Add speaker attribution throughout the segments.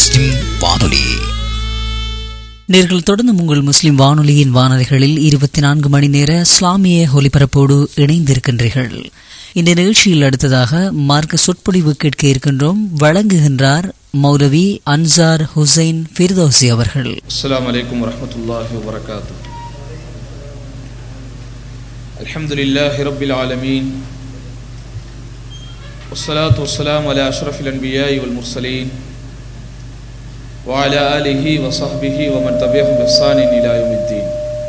Speaker 1: முஸ்லிம் வானொலி
Speaker 2: நேர்கள் தொடர்ந்து உங்கள் முஸ்லிம் வானொலியின் வானொலிகளில் இருபத்தி நான்கு மணி நேர இஸ்லாமிய ஒலிபரப்போடு இணைந்திருக்கின்றீர்கள் இந்த நிகழ்ச்சியில் அடுத்ததாக மார்க்க சொற்பொழிவு கேட்க இருக்கின்றோம் வழங்குகின்றார் மௌலவி அன்சார் ஹுசைன் ஃபிர்தோசி அவர்கள்
Speaker 3: السلام عليكم ورحمة الله وبركاته الحمد لله رب العالمين والصلاة والسلام على أشرف الأنبياء والمرسلين وعلى آله وصحبه ومن تبعهم بإحسان إلى يوم الدين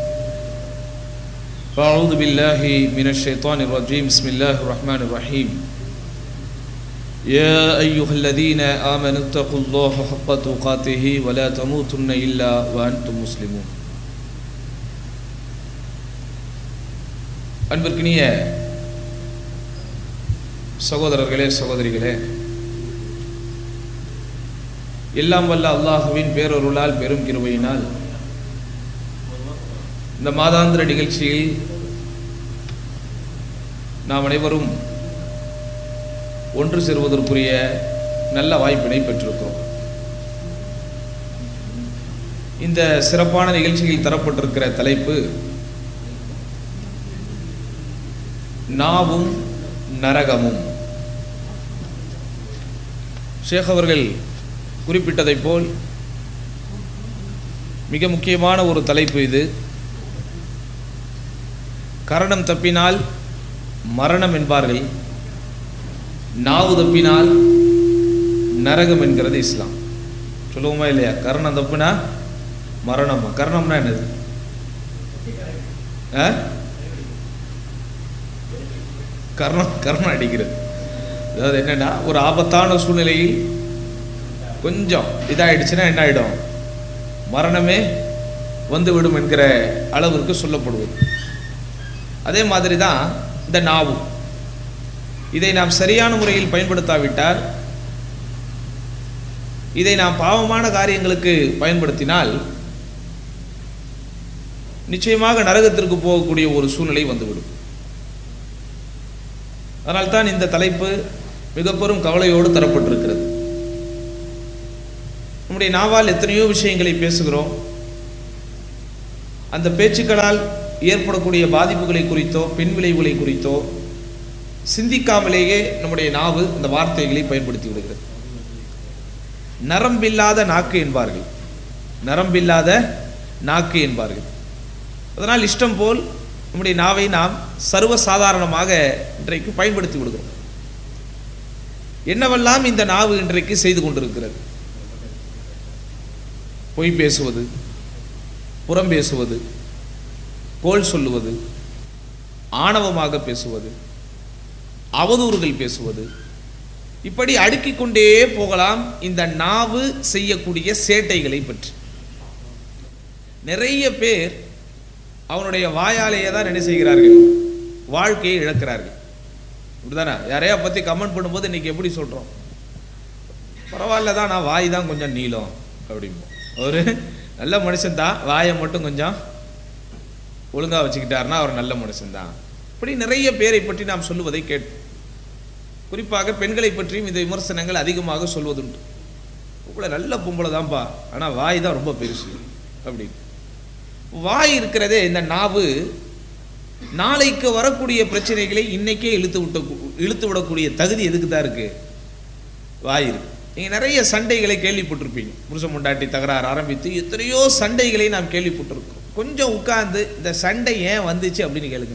Speaker 3: فأعوذ بالله من الشيطان الرجيم بسم الله الرحمن الرحيم يا أيها الذين آمنوا اتقوا الله حق تقاته ولا تموتن إلا وأنتم مسلمون அன்பிற்கினிய சகோதரர்களே சகோதரிகளே எல்லாம் வல்ல அல்லாஹுவின் பேரொருளால் பெரும் கிருபையினால் இந்த மாதாந்திர நிகழ்ச்சியில் நாம் அனைவரும் ஒன்று சேருவதற்குரிய நல்ல வாய்ப்பினை பெற்றிருக்கிறோம் இந்த சிறப்பான நிகழ்ச்சியில் தரப்பட்டிருக்கிற தலைப்பு நாவும் நரகமும் ஷேக் அவர்கள் குறிப்பிட்டதைப் போல் மிக முக்கியமான ஒரு தலைப்பு இது கரணம் தப்பினால் மரணம் என்பார்கள் நாவு தப்பினால் நரகம் என்கிறது இஸ்லாம் சொல்லுவோமா இல்லையா கர்ணம் தப்புனா மரணமா கர்ணம்னா என்னது ஆ? கர்ணம் கர்ணம் அடிக்கிறது அதாவது என்னன்னா ஒரு ஆபத்தான சூழ்நிலையில் கொஞ்சம் இதாயிடுச்சுன்னா என்ன ஆயிடும் மரணமே வந்து விடும் என்கிற அளவிற்கு சொல்லப்படுவது அதே மாதிரி தான் இந்த நாவு இதை நாம் சரியான முறையில் பயன்படுத்தாவிட்டால் இதை நாம் பாவமான காரியங்களுக்கு பயன்படுத்தினால் நிச்சயமாக நரகத்திற்கு போகக்கூடிய ஒரு சூழ்நிலை வந்துவிடும் அதனால்தான் இந்த தலைப்பு மிக பெரும் கவலையோடு தரப்பட்டிருக்கிறது நம்முடைய நாவால் எத்தனையோ விஷயங்களை பேசுகிறோம் அந்த பேச்சுக்களால் ஏற்படக்கூடிய பாதிப்புகளை குறித்தோ பின் விளைவுகளை குறித்தோ சிந்திக்காமலேயே நம்முடைய நாவு இந்த வார்த்தைகளை பயன்படுத்தி விடுகிறது நரம்பில்லாத நாக்கு என்பார்கள் நரம்பில்லாத நாக்கு என்பார்கள் அதனால் இஷ்டம் போல் நம்முடைய நாவை நாம் சர்வசாதாரணமாக இன்றைக்கு பயன்படுத்தி விடுகிறோம் என்னவெல்லாம் இந்த நாவு இன்றைக்கு செய்து கொண்டிருக்கிறது பொய் பேசுவது புறம் பேசுவது கோல் சொல்லுவது ஆணவமாக பேசுவது அவதூறுகள் பேசுவது இப்படி அடுக்கிக் கொண்டே போகலாம் இந்த நாவு செய்யக்கூடிய சேட்டைகளை பற்றி நிறைய பேர் அவனுடைய வாயாலேயே தான் என்ன செய்கிறார்கள் வாழ்க்கையை இழக்கிறார்கள் இப்படிதானே யாரையா பற்றி கமெண்ட் பண்ணும்போது இன்னைக்கு எப்படி சொல்கிறோம் பரவாயில்ல தான் நான் வாய் தான் கொஞ்சம் நீளம் அப்படிம்போம் ஒரு நல்ல மனுஷன் தான் வாயை மட்டும் கொஞ்சம் ஒழுங்காக வச்சுக்கிட்டாருன்னா அவர் நல்ல மனுஷன்தான் இப்படி நிறைய பேரை பற்றி நாம் சொல்லுவதை கேட்போம் குறிப்பாக பெண்களை பற்றியும் இந்த விமர்சனங்கள் அதிகமாக சொல்வதுண்டு உங்களை நல்ல பொம்பளை தான்ப்பா ஆனால் வாய் தான் ரொம்ப பெருசு அப்படின்னு வாய் இருக்கிறதே இந்த நாவு நாளைக்கு வரக்கூடிய பிரச்சனைகளை இன்னைக்கே இழுத்து விட்ட இழுத்து விடக்கூடிய தகுதி எதுக்கு தான் இருக்கு வாய் இருக்கு நீங்கள் நிறைய சண்டைகளை கேள்விப்பட்டிருப்பீங்க புருஷன் முண்டாட்டி தகராறு ஆரம்பித்து எத்தனையோ சண்டைகளை நாம் கேள்விப்பட்டிருக்கோம் கொஞ்சம் உட்கார்ந்து இந்த சண்டை ஏன் வந்துச்சு அப்படின்னு கேளுங்க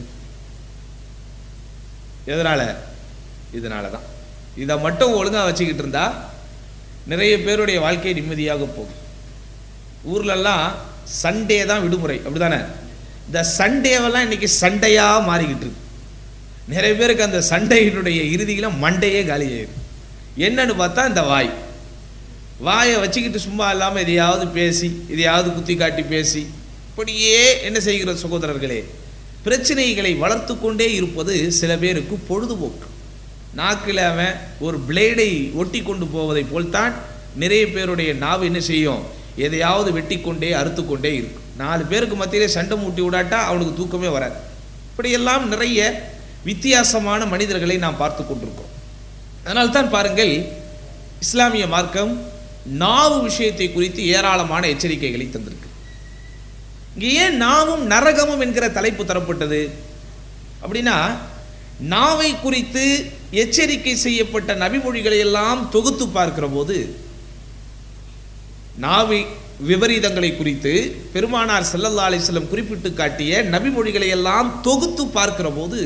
Speaker 3: எதனால இதனால தான் இதை மட்டும் ஒழுங்கா வச்சுக்கிட்டு இருந்தா நிறைய பேருடைய வாழ்க்கை நிம்மதியாக போகும் ஊர்லெல்லாம் சண்டே தான் விடுமுறை அப்படிதானே இந்த சண்டேவெல்லாம் இன்னைக்கு சண்டையா மாறிக்கிட்டு இருக்கு நிறைய பேருக்கு அந்த சண்டையினுடைய இறுதியில மண்டையே காலியாயிருக்கு என்னன்னு பார்த்தா இந்த வாய் வாயை வச்சுக்கிட்டு சும்மா இல்லாமல் எதையாவது பேசி எதையாவது குத்தி காட்டி பேசி இப்படியே என்ன செய்கிற சகோதரர்களே பிரச்சனைகளை வளர்த்து கொண்டே இருப்பது சில பேருக்கு பொழுதுபோக்கு நாக்கில் அவன் ஒரு பிளேடை ஒட்டி கொண்டு போவதை போல்தான் நிறைய பேருடைய நாவு என்ன செய்யும் எதையாவது வெட்டி கொண்டே அறுத்து கொண்டே இருக்கும் நாலு பேருக்கு மத்தியிலே சண்டை மூட்டி விடாட்டா அவனுக்கு தூக்கமே வராது இப்படியெல்லாம் நிறைய வித்தியாசமான மனிதர்களை நாம் பார்த்து கொண்டிருக்கிறோம் அதனால்தான் பாருங்கள் இஸ்லாமிய மார்க்கம் நாவு விஷயத்தை குறித்து ஏராளமான எச்சரிக்கைகளை தந்திருக்கு இங்கே ஏன் நாவும் நரகமும் என்கிற தலைப்பு தரப்பட்டது அப்படின்னா நாவை குறித்து எச்சரிக்கை செய்யப்பட்ட நபிமொழிகளை எல்லாம் தொகுத்து பார்க்கிற போது நாவி விபரீதங்களை குறித்து பெருமானார் ஸல்லல்லாஹு அலைஹி வஸல்லம் குறிப்பிட்டு காட்டிய நபிமொழிகளை எல்லாம் தொகுத்து பார்க்கிற போது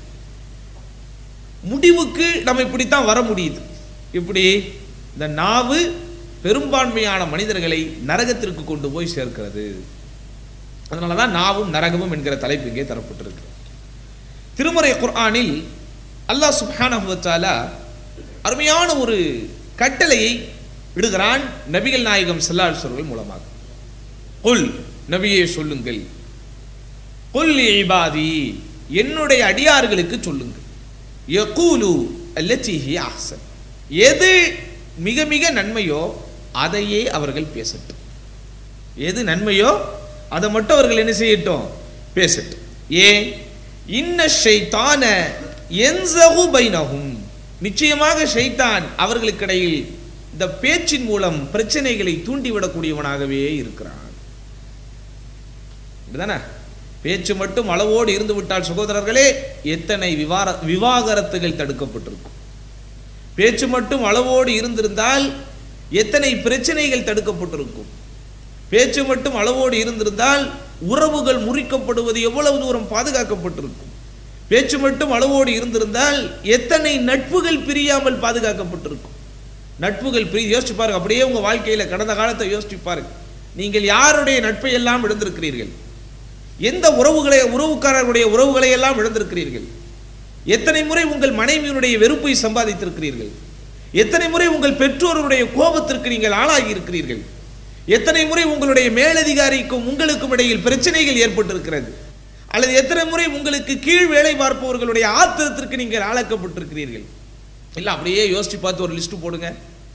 Speaker 3: முடிவுக்கு நம்ம இப்படித்தான் வர முடியுது இப்படி இந்த நாவு பெரும்பான்மையான மனிதர்களை நரகத்திற்கு கொண்டு போய் சேர்க்கிறது அதனால தான் நாவும் நரகமும் என்கிற தலைப்பு இங்கே தரப்பட்டிருக்கு திருமறை குர்ஆனில் அல்லாஹ் சுப்ஹானஹு வ தஆலா அருமையான ஒரு கட்டளையை விடுகிறான் நபிகள் நாயகம் ஸல்லல்லாஹு அலைஹி வஸல்லம் மூலமாக குல் நபியே சொல்லுங்கள் குல் இபாதி என்னுடைய அடியார்களுக்கு சொல்லுங்கள் யகூலு அல்லதி ஹி அஹ்சன் எது மிக மிக நன்மையோ அதையே அவர்கள் பேசட்டும் எது நன்மையோ அதை மட்டும் அவர்கள் என்ன செய்யட்டும் பேசட்டும் ஏன் இன்ன ஷைத்தான என்சகு பைனஹும் நிச்சயமாக ஷைத்தான் அவர்களுக்கிடையில் இந்த பேச்சின் மூலம் பிரச்சனைகளை தூண்டிவிடக்கூடியவனாகவே இருக்கிறான் இப்படிதானே பேச்சு மட்டும் அளவோடு இருந்து விட்டால் சகோதரர்களே எத்தனை விவார விவாகரத்துகள் தடுக்கப்பட்டிருக்கும் பேச்சு மட்டும் அளவோடு இருந்திருந்தால் எத்தனை பிரச்சனைகள் தடுக்கப்பட்டிருக்கும் பேச்சு மட்டும் அளவோடு இருந்திருந்தால் உறவுகள் முறிக்கப்படுவது எவ்வளவு தூரம் பாதுகாக்கப்பட்டிருக்கும் பேச்சு மட்டும் அளவோடு இருந்திருந்தால் எத்தனை நட்புகள் பிரியாமல் பாதுகாக்கப்பட்டிருக்கும் நட்புகள் பிரி யோசிச்சு பாருங்க அப்படியே உங்க வாழ்க்கையில கடந்த காலத்தை யோசிச்சு பாருங்க நீங்கள் யாருடைய நட்பை எல்லாம் இழந்திருக்கிறீர்கள் எந்த உறவுகளை உறவுக்காரர்களுடைய உறவுகளை எல்லாம் இழந்திருக்கிறீர்கள் எத்தனை முறை உங்கள் மனைவியினுடைய வெறுப்பை சம்பாதித்திருக்கிறீர்கள் எத்தனை முறை உங்கள் பெற்றோருடைய கோபத்திற்கு நீங்கள் ஆளாகி இருக்கிறீர்கள் எத்தனை முறை உங்களுடைய மேலதிகாரிக்கும் உங்களுக்கும் இடையில் பிரச்சனைகள் ஏற்பட்டிருக்கிறது அல்லது எத்தனை முறை உங்களுக்கு கீழ் வேலை பார்ப்பவர்களுடைய ஆத்திரத்திற்கு நீங்கள் ஆளாக்கப்பட்டிருக்கிறீர்கள் இல்ல அப்படியே யோசிச்சு பார்த்து ஒரு லிஸ்ட் போடுங்க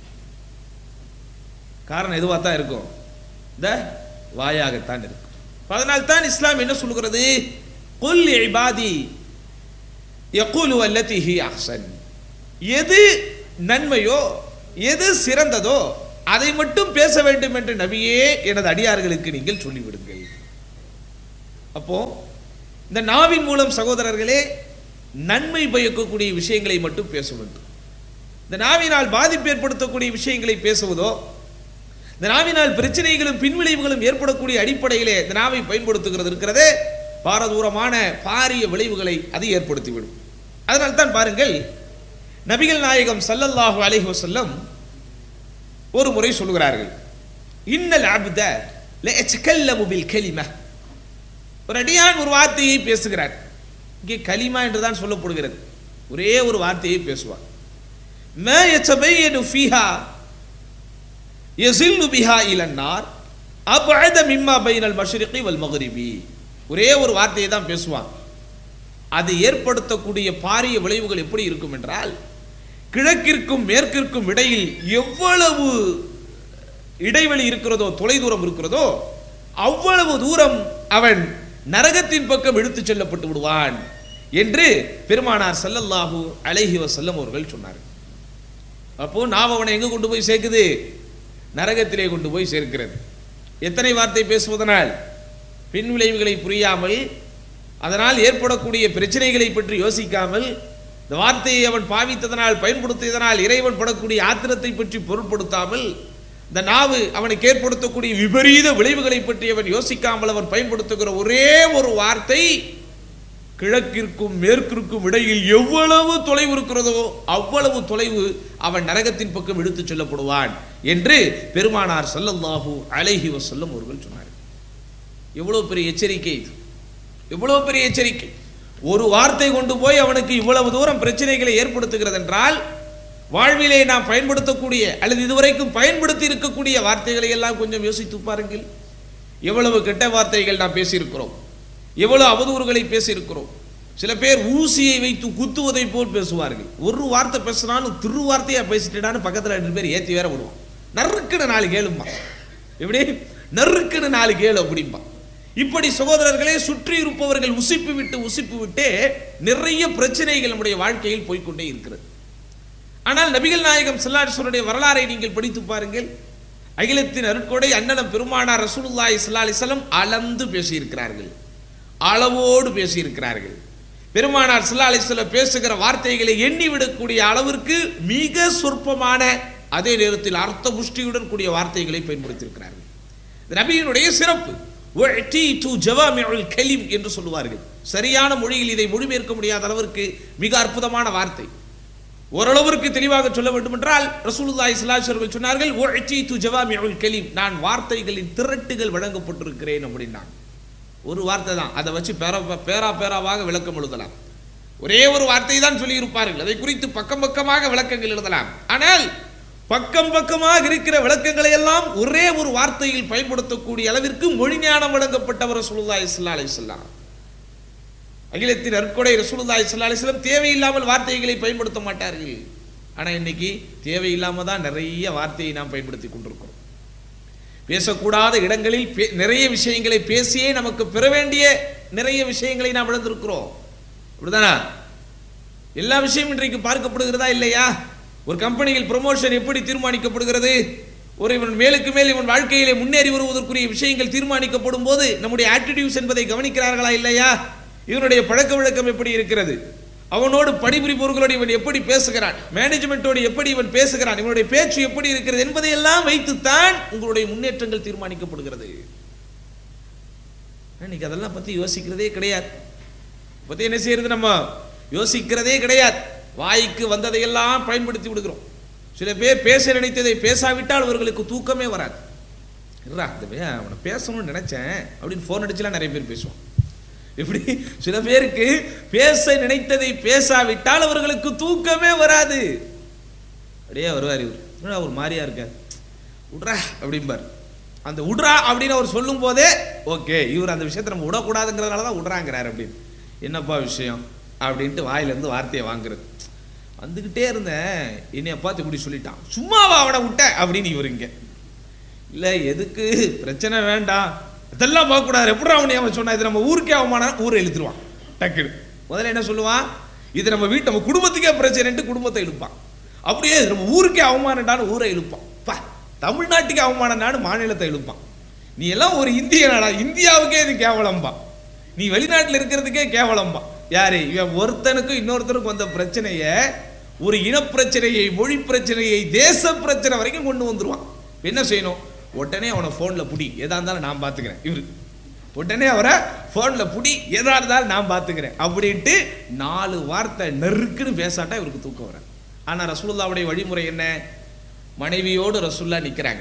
Speaker 3: காரணம் எதுவாக தான் இருக்கும் இந்த வாயாகத்தான் இருக்கும் அதனால் தான் இஸ்லாம் என்ன சொல்கிறது குல் இபாதி யகுலு அல்லதி ஹி அஹ்சன் எது நன்மையோ எது சிறந்ததோ அதை மட்டும் பேச வேண்டும் என்று நபியே எனது அடியார்களுக்கு நீங்கள் சொல்லிவிடுங்கள் அப்போ இந்த நாவின் மூலம் சகோதரர்களே நன்மை பயக்கக்கூடிய விஷயங்களை மட்டும் பேச வேண்டும் இந்த நாவினால் பாதிப்பு ஏற்படுத்தக்கூடிய விஷயங்களை பேசுவதோ இந்த நாவினால் பிரச்சனைகளும் பின்விளைவுகளும் ஏற்படக்கூடிய அடிப்படையிலே இந்த நாவை பயன்படுத்துகிறது இருக்கிறதே பாரதூரமான பாரிய விளைவுகளை அது ஏற்படுத்திவிடும் அதனால் தான் பாருங்கள் நபிகள் நாயகம் ஸல்லல்லாஹு அலைஹி வஸல்லம் ஒரு முறை சொல்கிறார்கள் இன்னல் அப்த லயத்தகல்லமு பில் கலிம ஒரு அடியான் ஒரு வார்த்தையை பேசுகிறார் இங்கே கலிமா என்று தான் சொல்லப்படுகிறது ஒரே ஒரு வார்த்தையை பேசுவார் மா யத்தபையனு ஃபீஹா யஸில்லு பிஹா இலன்னார் அப்அத மிம்மா பைனல் மஷ்ரிகி வல் மக்ரிபி ஒரே ஒரு வார்த்தையை தான் பேசுவான் அது ஏற்படுத்தக்கூடிய பாரிய விளைவுகள் எப்படி இருக்கும் என்றால் கிழக்கிற்கும் மேற்கிற்கும் இடையில் எவ்வளவு இடைவெளி இருக்கிறதோ தொலைதூரம் இருக்கிறதோ அவ்வளவு தூரம் அவன் நரகத்தின் பக்கம் எடுத்துச் செல்லப்பட்டு விடுவான் என்று பெருமானார் ஸல்லல்லாஹு அலைஹி வஸல்லம் அவர்கள் சொன்னார்கள் அப்போ நாம் அவனை எங்க கொண்டு போய் சேர்க்குது நரகத்திலே கொண்டு போய் சேர்க்கிறது எத்தனை வார்த்தை பேசுவதனால் பின் விளைவுகளை புரியாமல் அதனால் ஏற்படக்கூடிய பிரச்சனைகளை பற்றி யோசிக்காமல் இந்த வார்த்தையை அவன் பாவித்ததனால் பயன்படுத்தியதனால் இறைவன் படக்கூடிய ஆத்திரத்தை பற்றி பொருட்படுத்தாமல் இந்த நாவு அவனுக்கு ஏற்படுத்தக்கூடிய விபரீத விளைவுகளை பற்றி அவன் யோசிக்காமல் அவன் பயன்படுத்துகிற ஒரே ஒரு வார்த்தை கிழக்கிற்கும் மேற்கிற்கும் இடையில் எவ்வளவு தொலைவு இருக்கிறதோ அவ்வளவு தொலைவு அவன் நரகத்தின் பக்கம் எடுத்துச் செல்லப்படுவான் என்று பெருமானார் ஸல்லல்லாஹு அலைஹி வஸல்லம் அவர்கள் சொன்னார் எவ்வளவு பெரிய எச்சரிக்கை இது எவ்வளவு பெரிய எச்சரிக்கை ஒரு வார்த்தை கொண்டு போய் அவனுக்கு இவ்வளவு தூரம் பிரச்சனைகளை ஏற்படுத்துகிறது என்றால் வாழ்விலே நாம் பயன்படுத்தக்கூடிய அல்லது இதுவரைக்கும் பயன்படுத்தி இருக்கக்கூடிய வார்த்தைகளை எல்லாம் கொஞ்சம் யோசித்து பாருங்கள் எவ்வளவு கெட்ட வார்த்தைகள் நாம் பேசியிருக்கிறோம் எவ்வளவு அவதூறுகளை பேசியிருக்கிறோம் சில பேர் ஊசியை வைத்து குத்துவதை போல் பேசுவார்கள் ஒரு வார்த்தை பேசினாலும் திரு வார்த்தையா பேசிட்டான்னு பக்கத்தில் ரெண்டு பேர் ஏற்றி வேற விடுவான் நறுக்குன்னு நாலு கேளுமா எப்படி நறுக்குன்னு நாலு கேளு அப்படிம்பா இப்படி சகோதரர்களே சுற்றி இருப்பவர்கள் உசிப்பு விட்டு உசிப்பு விட்டே நிறைய பிரச்சனைகள் நம்முடைய வாழ்க்கையில் போய்க்கொண்டே இருக்கிறது ஆனால் நபிகள் நாயகம் செல்லாசுவருடைய வரலாறை நீங்கள் படித்து பாருங்கள் அகிலத்தின் அருட்கொடை அண்ணலம் பெருமானார் ரசூலுல்லாஹி ஸல்லல்லாஹு அலைஹி வஸல்லம் அளந்து பேசியிருக்கிறார்கள் அளவோடு பேசியிருக்கிறார்கள் பெருமானார் ஸல்லல்லாஹு அலைஹி வஸல்லம் பேசுகிற வார்த்தைகளை எண்ணி விடக்கூடிய அளவிற்கு மிக சொற்பமான அதே நேரத்தில் அர்த்த புஷ்டியுடன் கூடிய வார்த்தைகளை பயன்படுத்தியிருக்கிறார்கள் இது நபியினுடைய சிறப்பு உஅ்தீது ஜவாமிஉல் கலிம் என்று சொல்லுவார்கள் சரியான மொழியில் இதை மொழிபெயர்க்க முடியாத அளவிற்கு மிக அற்புதமான வார்த்தை ஓரளவிற்கு தெளிவாக சொல்ல வேண்டும் என்றால் ரசூலுல்லாஹி ஸல்லல்லாஹு அலைஹி வஸல்லம் சொன்னார்கள் உஅ்தீது ஜவாமிஉல் கலிம் நான் வார்த்தைகளின் திரட்டுகள் வழங்கப்பட்டிருக்கிறேன் அப்படின்னாங்க ஒரு வார்த்தை தான் அதை வச்சு பேரா பேரா பேராவாக விளக்கம் எழுதலாம் ஒரே ஒரு வார்த்தை தான் சொல்லி இருப்பார்கள் அதை குறித்து பக்கம் பக்கமாக விளக்கங்கள் எழுதலாம் ஆனால் பக்கம் பக்கமாக இருக்கிற விளக்கங்களை எல்லாம் ஒரே ஒரு வார்த்தையில் பயன்படுத்தக்கூடிய அளவிற்கு மொழி ஞானம் வழங்கப்பட்டவர் ரசூலுல்லாஹி ஸல்லல்லாஹு அலைஹி வஸல்லம் அகிலத்தின் அற்கொடை ரசூலுல்லாஹி ஸல்லல்லாஹு அலைஹி வஸல்லம் தேவையில்லாமல் வார்த்தைகளை பயன்படுத்த மாட்டார்கள் ஆனா இன்னைக்கு தேவையில்லாம தான் நிறைய வார்த்தையை நாம் பயன்படுத்தி கொண்டிருக்கிறோம் பேசக்கூடாத இடங்களில் பே- நிறைய விஷயங்களை பேசியே நமக்கு பெற வேண்டிய நிறைய விஷயங்களை நாம் இழந்திருக்கிறோம் அப்படிதானா எல்லா விஷயமும் இன்றைக்கு பார்க்கப்படுகிறதா இல்லையா ஒரு கம்பெனியில் ப்ரொமோஷன் எப்படி தீர்மானிக்கப்படுகிறது ஒரு இவன் மேலுக்கு மேல் இவன் வாழ்க்கையிலே முன்னேறி வருவதற்குரிய விஷயங்கள் தீர்மானிக்கப்படும் போது நம்முடைய ஆட்டிடியூட்ஸ் என்பதை கவனிக்கிறார்களா இல்லையா இவனுடைய பழக்க வழக்கம் எப்படி இருக்கிறது அவனோடு பணிபுரிபவர்களோடு இவன் எப்படி பேசுகிறான் மேனேஜ்மெண்ட்டோடு எப்படி இவன் பேசுகிறான் இவனுடைய பேச்சு எப்படி இருக்கிறது என்பதையெல்லாம் வைத்துத்தான் உங்களுடைய முன்னேற்றங்கள் தீர்மானிக்கப்படுகிறது இன்னைக்கு அதெல்லாம் பத்தி யோசிக்கிறதே கிடையாது பத்தி என்ன செய்யறது நம்ம யோசிக்கிறதே கிடையாது வாய்க்கு வந்ததையெல்லாம் பயன்படுத்தி விடுகிறோம் சில பேர் பேச நினைத்ததை பேசாவிட்டால் அவர்களுக்கு தூக்கமே வராது இல்லா இந்த பையன் அவனை பேசணும்னு நினைச்சேன் அப்படின்னு ஃபோன் அடிச்சுலாம் நிறைய பேர் பேசுவான் இப்படி சில பேருக்கு பேச நினைத்ததை பேசாவிட்டால் அவர்களுக்கு தூக்கமே வராது அப்படியே வருவார் இவர் என்னடா ஒரு மாதிரியா இருக்க விட்றா அப்படிம்பார் அந்த விட்றா அப்படின்னு அவர் சொல்லும் போதே ஓகே இவர் அந்த விஷயத்தை நம்ம விடக்கூடாதுங்கிறதுனால தான் விட்றாங்கிறார் அப்படின்னு என்னப்பா விஷயம் அப்படின்ட்டு வாயிலேருந்து வார்த்தையை வாங்குறது வந்துக்கிட்டே இருந்தேன் என்னைய பார்த்து இப்படி சொல்லிட்டான் சும்மாவா அவனை விட்ட அப்படின்னு இவர் இங்க இல்லை எதுக்கு பிரச்சனை வேண்டாம் இதெல்லாம் பார்க்கக்கூடாது எப்படி அவனை அவன் சொன்னா இது நம்ம ஊருக்கே அவமானம் ஊரை இழுத்துருவான் டக்குனு முதல்ல என்ன சொல்லுவான் இது நம்ம வீட்டு நம்ம குடும்பத்துக்கே பிரச்சனைன்ட்டு குடும்பத்தை இழுப்பான் அப்படியே இது நம்ம ஊருக்கே அவமானம்டான்னு ஊரை இழுப்பான் பா தமிழ்நாட்டுக்கு அவமானம்டான்னு மாநிலத்தை இழுப்பான் நீ எல்லாம் ஒரு இந்திய நாடா இந்தியாவுக்கே இது கேவலம்பா நீ வெளிநாட்டில் இருக்கிறதுக்கே கேவலம்பா யாரு இவன் ஒருத்தனுக்கும் இன்னொருத்தனுக்கும் வந்த பிரச்சனைய ஒரு இனப்பிரச்சனையை மொழி பிரச்சனையை தேச பிரச்சனை வரைக்கும் கொண்டு வந்துருவான் என்ன செய்யணும் உடனே அவனை ஃபோன்ல புடி எதா இருந்தாலும் நான் பார்த்துக்கிறேன் இவரு உடனே அவரை ஃபோன்ல புடி எதா இருந்தாலும் நான் பார்த்துக்கிறேன் அப்படின்ட்டு நாலு வார்த்தை நெருக்குன்னு பேசாட்டா இவருக்கு தூக்கம் வர ஆனா ரசூலுல்லாவுடைய வழிமுறை என்ன மனைவியோடு ரசூல்லா நிக்கிறாங்க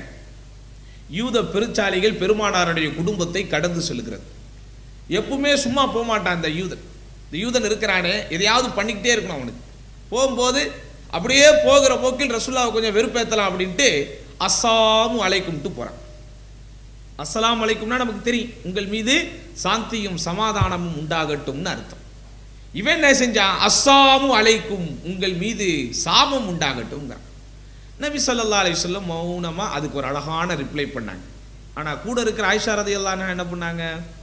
Speaker 3: யூத பெருச்சாலிகள் பெருமானாருடைய குடும்பத்தை கடந்து செல்கிறது எப்பவுமே சும்மா போக மாட்டான் இந்த யூதன் இந்த யூதன் இருக்கிறானே எதையாவது பண்ணிக்கிட்டே இருக்கணும் அவனுக்கு போகும்போது அப்படியே போகிற போக்கில் ரசூல்லாவை கொஞ்சம் வெறுப்பேத்தலாம் அப்படின்ட்டு அஸ்ஸாமு அலைக்கும்ட்டு போறான் அஸ்ஸலாமு அலைக்கும்னா நமக்கு தெரியும் உங்கள் மீது சாந்தியும் சமாதானமும் உண்டாகட்டும்னு அர்த்தம் இவன் என்ன செஞ்சான் அஸ்ஸாமு அலைக்கும் உங்கள் மீது சாபம் உண்டாகட்டும்ங்கிறான் நபி ஸல்லல்லாஹு அலைஹி வஸல்லம் மௌனமா அதுக்கு ஒரு அழகான ரிப்ளை பண்ணாங்க ஆனா கூட இருக்கிற ஆயிஷா ரதியல்லாஹு என்ன பண்ணாங்க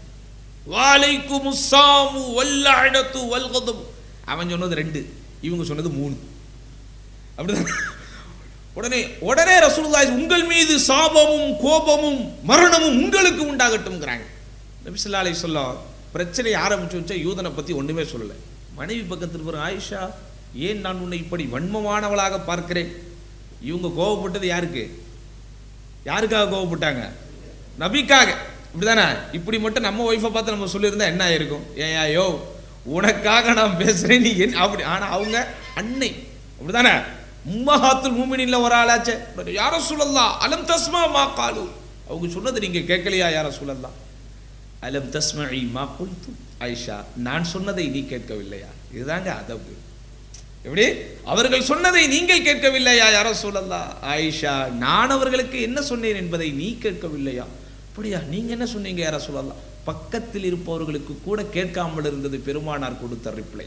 Speaker 3: வாலைக்கும் உஸ்ஸாமு வல்லஅனத்து வல்கதப் அவன் சொன்னது ரெண்டு இவங்க சொன்னது மூணு அப்படிதான் உடனே உடனே ரசூலுல்லாஹி உங்கள் மீது சாபமும் கோபமும் மரணமும் உங்களுக்கு உண்டாகட்டும்ங்கிறாங்க நபி ஸல்லல்லாஹு அலைஹி வஸல்லம் பிரச்சனை ஆரம்பிச்சு வச்சா யூதனை பத்தி ஒண்ணுமே சொல்லல மனைவி பக்கத்தில் இருக்கிற ஆயிஷா ஏன் நான் உன்னை இப்படி வன்மமானவளாக பார்க்கிறேன் இவங்க கோபப்பட்டது யாருக்கு யாருக்காக கோவப்பட்டாங்க நபிக்காக இப்படிதானே இப்படி மட்டும் நம்ம ஒய்ஃபை பார்த்து நம்ம சொல்லியிருந்தா என்ன ஆயிருக்கும் ஏயா யோ உனக்காக நான் பேசுறேன் நீ என் அப்படி ஆனா அவங்க அன்னை அப்படிதானே உம்மஹாத்துல் மூமினின்ல ஒரு ஆளாச்சே யார சொல்லலாம் அலம் தஸ்மா மா காலு அவங்க சொன்னது நீங்க கேட்கலையா யார சொல்லலாம் அலம் தஸ்மஇ மா குல்து ஆயிஷா நான் சொன்னதை நீ கேட்கவில்லையா இதுதாங்க அதவு எப்படி அவர்கள் சொன்னதை நீங்கள் கேட்கவில்லையா யாரோ சொல்லலாம் ஆயிஷா நான் அவர்களுக்கு என்ன சொன்னேன் என்பதை நீ கேட்கவில்லையா அப்படியா நீங்க என்ன சொன்னீங்க யாரோ சொல்லலாம் பக்கத்தில் இருப்பவர்களுக்கு கூட கேட்காமல் இருந்தது பெருமானார் கொடுத்த ரிப்ளை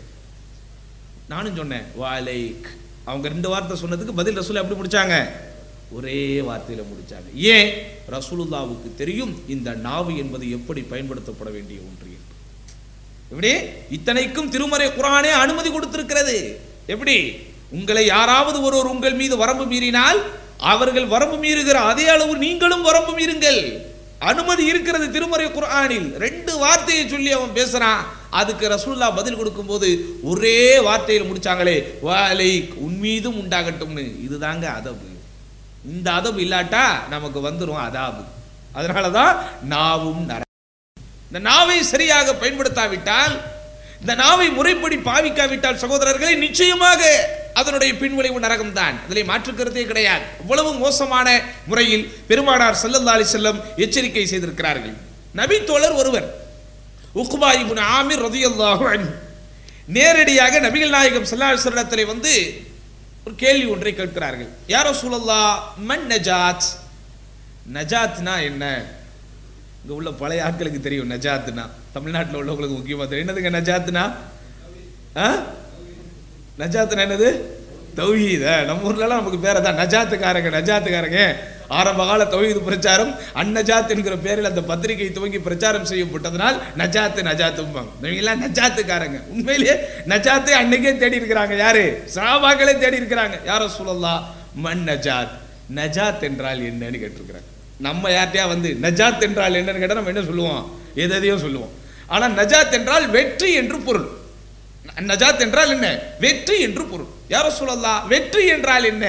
Speaker 3: நானும் சொன்னேன் வாலைக் அவங்க ரெண்டு வார்த்தை சொன்னதுக்கு பதில் ரசூல் எப்படி முடிச்சாங்க ஒரே வார்த்தையில முடிச்சாங்க ஏன் ரசூலுல்லாவுக்கு தெரியும் இந்த நாவு என்பது எப்படி பயன்படுத்தப்பட வேண்டிய ஒன்று என்று எப்படி இத்தனைக்கும் திருமறை குரானே அனுமதி கொடுத்திருக்கிறது எப்படி உங்களை யாராவது ஒருவர் உங்கள் மீது வரம்பு மீறினால் அவர்கள் வரம்பு மீறுகிற அதே அளவு நீங்களும் வரம்பு மீறுங்கள் அனுமதி இருக்கிறது திருமறை குர்ஆனில் ரெண்டு வார்த்தையை சொல்லி அவன் பேசுறான் அதுக்கு ரசூல்லா பதில் கொடுக்கும்போது ஒரே வார்த்தையில் முடிச்சாங்களே வாலை உன் மீதும் உண்டாகட்டும்னு இதுதாங்க அதபு இந்த அதபு இல்லாட்டா நமக்கு வந்துரும் அதாபு அதனாலதான் நாவும் நர இந்த நாவை சரியாக பயன்படுத்தாவிட்டால் இந்த நாவை முறைப்படி பாவிக்காவிட்டால் சகோதரர்களை நிச்சயமாக அதனுடைய பின்விளைவு நரகம்தான் அதில் மாற்றுக்கிறதே கிடையாது இவ்வளவு மோசமான முறையில் பெருமானார் ஸல்லல்லாஹு அலைஹி செல்லம் எச்சரிக்கை செய்திருக்கிறார்கள் நபி தோழர் ஒருவர் உக்பா இப்னு ஆமிர் ரதியல்லாஹு அன்ஹு நேரடியாக நபிகள் நாயகம் ஸல்லல்லாஹு அலைஹி வஸல்லத்திலே வந்து ஒரு கேள்வி ஒன்றை கேட்கிறார்கள் யாரோ சூழல்லா மன் நஜாத் நஜாத்னா என்ன இங்க உள்ள பழைய ஆட்களுக்கு தெரியும் நஜாத்னா தமிழ்நாட்டில் உள்ளவங்களுக்கு முக்கியமா தெரியும் என்னதுங்க நஜாத்னா ஆ? நஜாத்னா என்னது தௌஹீத நம்ம ஊர்லலாம் நமக்கு பேர் தான் நஜாத்துக்காரங்க நஜாத்துக்காரங்க ஆரம்ப கால தௌஹீது பிரச்சாரம் அந்நஜாத் என்கிற பேரில் அந்த பத்திரிகை துவங்கி பிரச்சாரம் செய்யப்பட்டதனால் நஜாத்து நஜாத்தும்பாங்க இவங்கெல்லாம் நஜாத்துக்காரங்க உண்மையிலேயே நஜாத்தை அன்னைக்கே தேடி இருக்கிறாங்க யாரு சஹாபாக்களே தேடி இருக்கிறாங்க யாரோ சொல்லலாம் மன் நஜாத் நஜாத் என்றால் என்னன்னு கேட்டிருக்கிறாங்க நம்ம யார்ட்டையா வந்து நஜாத் என்றால் என்னன்னு கேட்டா நம்ம என்ன சொல்லுவோம் எதையும் சொல்லுவோம் ஆனா நஜாத் என்றால் வெற்றி என்று பொருள் ந- நஜாத் என்றால் என்ன வெற்றி என்று பொருள் யாரோ சொல்லலாம் வெற்றி என்றால் என்ன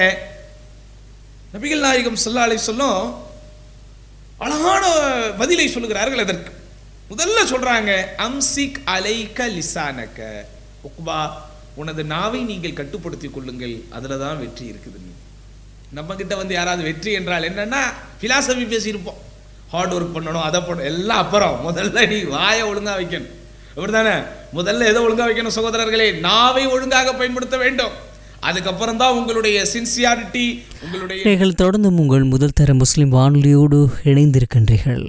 Speaker 3: நபிகள் நாயகம் ஸல்லல்லாஹு அலைஹி சொல்லும் அழகான பதிலை சொல்லுகிறார்கள் அதற்கு முதல்ல சொல்றாங்க அம்சிக் அலைக்க லிசானக உக்பா உனது நாவை நீங்கள் கட்டுப்படுத்திக் கொள்ளுங்கள் அதுல தான் வெற்றி இருக்குது நம்ம கிட்ட வந்து யாராவது வெற்றி என்றால் என்னன்னா பிலாசபி பேசியிருப்போம் ஹார்ட் ஒர்க் பண்ணணும் அதை பண்ணணும் எல்லாம் அப்புறம் முதல்ல நீ வாயை ஒழுங்கா வைக்கணும் அப்படிதானே முதல்ல எதை ஒழுங்கா வைக்கணும் சகோதரர்களே நாவை ஒழுங்காக பயன்படுத்த வேண்டும் அதுக்கப்புறம் தான் உங்களுடைய சின்சியாரிட்டி உங்களுடைய
Speaker 2: நீங்கள் தொடர்ந்து உங்கள் முதல் தர முஸ்லிம் வானொலியோடு இணைந்திருக்கின்றீர்கள்